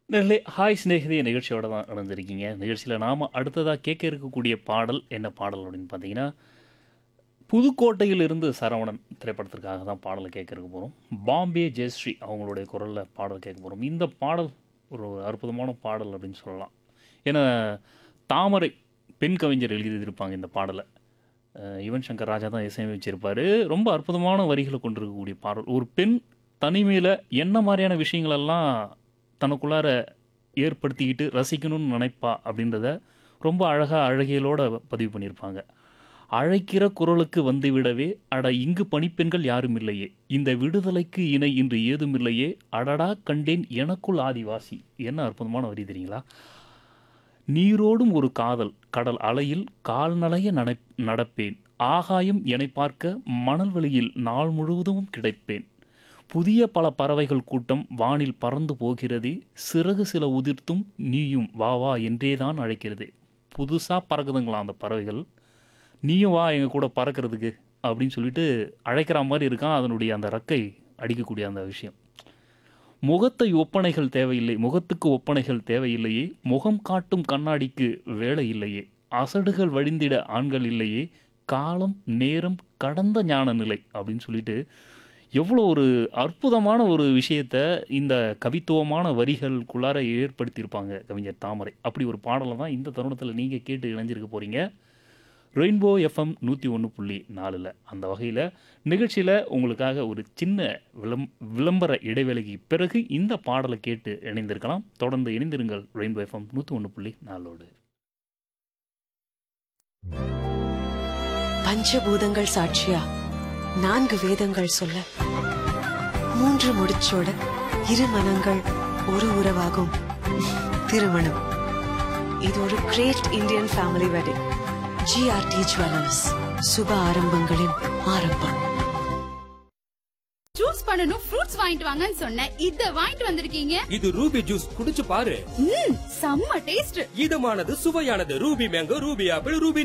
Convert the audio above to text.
நெல்லை hi சிநேகிதி நிகழ்ச்சியோட தான் இணைஞ்சிருக்கீங்க நிகழ்ச்சியில் நாம் அடுத்ததாக கேட்க இருக்கக்கூடிய பாடல் என்ன பாடல் அப்படின்னு பார்த்தீங்கன்னா புதுக்கோட்டையில் இருந்து சரவணன் திரைப்படத்திற்காக தான் பாடலை கேட்கறதுக்கு போகிறோம் பாம்பே ஜெயஸ்ரீ அவங்களுடைய குரலில் பாடல் கேட்க போகிறோம் இந்த பாடல் ஒரு அற்புதமான பாடல் அப்படின்னு சொல்லலாம் ஏன்னா தாமரை பெண் கவிஞர் எழுதியிருப்பாங்க இந்த பாடலை அஹ் யுவன் சங்கர் ராஜா தான் இசையமைச்சிருப்பார் ரொம்ப அற்புதமான வரிகளை கொண்டிருக்கக்கூடிய பாடல் ஒரு பெண் தனிமையில் என்ன மாதிரியான விஷயங்களெல்லாம் தனக்குள்ளார ஏற்படுத்திக்கிட்டு ரசிக்கணும்னு நினைப்பா அப்படின்றத ரொம்ப அழகாக அழகியலோட பதிவு பண்ணியிருப்பாங்க அழைக்கிற குரலுக்கு வந்து விடவே அட இங்கு பணிப்பெண்கள் யாரும் இல்லையே இந்த விடுதலைக்கு இணை இன்று ஏதுமில்லையே அடடா கண்டேன் எனக்குள் ஆதிவாசி என்ன அற்புதமான வரி தெரியுங்களா நீரோடும் ஒரு காதல் கடல் அலையில் கால்நடைய நட நடப்பேன் ஆகாயம் என்னை பார்க்க மணல் வெளியில் நாள் முழுவதும் கிடைப்பேன் புதிய பல பறவைகள் கூட்டம் வானில் பறந்து போகிறதே சிறகு சில உதிர்த்தும் நீயும் வா வா என்றேதான் அழைக்கிறது புதுசாக பறக்குதுங்களாம் அந்த பறவைகள் நீயும் வா எங்கள் கூட பறக்கிறதுக்கு அப்படின்னு சொல்லிட்டு அழைக்கிற மாதிரி இருக்கான் அதனுடைய அந்த ரக்கை அடிக்கக்கூடிய அந்த விஷயம் முகத்தை ஒப்பனைகள் தேவையில்லை முகத்துக்கு ஒப்பனைகள் தேவையில்லையே முகம் காட்டும் கண்ணாடிக்கு வேலை இல்லையே அசடுகள் வழிந்திட ஆண்கள் இல்லையே காலம் நேரம் கடந்த ஞான நிலை அப்படின்னு சொல்லிட்டு எவ்வளோ ஒரு அற்புதமான ஒரு விஷயத்தை இந்த கவித்துவமான வரிகளுக்குள்ளார ஏற்படுத்தியிருப்பாங்க கவிஞர் தாமரை அப்படி ஒரு பாடலை தான் இந்த தருணத்தில் நீங்கள் கேட்டு இணைஞ்சிருக்க போகிறீங்க ரெயின்போ எஃப்எம் நூற்றி ஒன்று புள்ளி நாலில் அந்த வகையில் நிகழ்ச்சியில் உங்களுக்காக ஒரு சின்ன விளம் விளம்பர இடைவேளைக்கு பிறகு இந்த பாடலை கேட்டு இணைந்திருக்கலாம் தொடர்ந்து இணைந்திருங்கள் ரெயின்போ எஃப்எம் நூற்றி ஒன்று புள்ளி நாலோடு பஞ்சபூதங்கள் சாட்சியா நான்கு வேதங்கள் சொல்ல மூன்று முடிச்சோட இரு மனங்கள் ஒரு உறவாகும் திருமணம் இது ஒரு great Indian family wedding GRT jewellers சுப ஆரம்பங்களின் ஆரம்பம் ஜூஸ் பண்ணனும் ஃப்ரூட்ஸ் வாங்கிட்டு வாங்கன்னு சொன்னேன் இத வாங்கிட்டு வந்திருக்கீங்க இது ரூபி ஜூஸ் குடிச்சு பாரு ம் செம்ம டேஸ்ட் இதமானது சுவையானது Ruby mango Ruby apple Ruby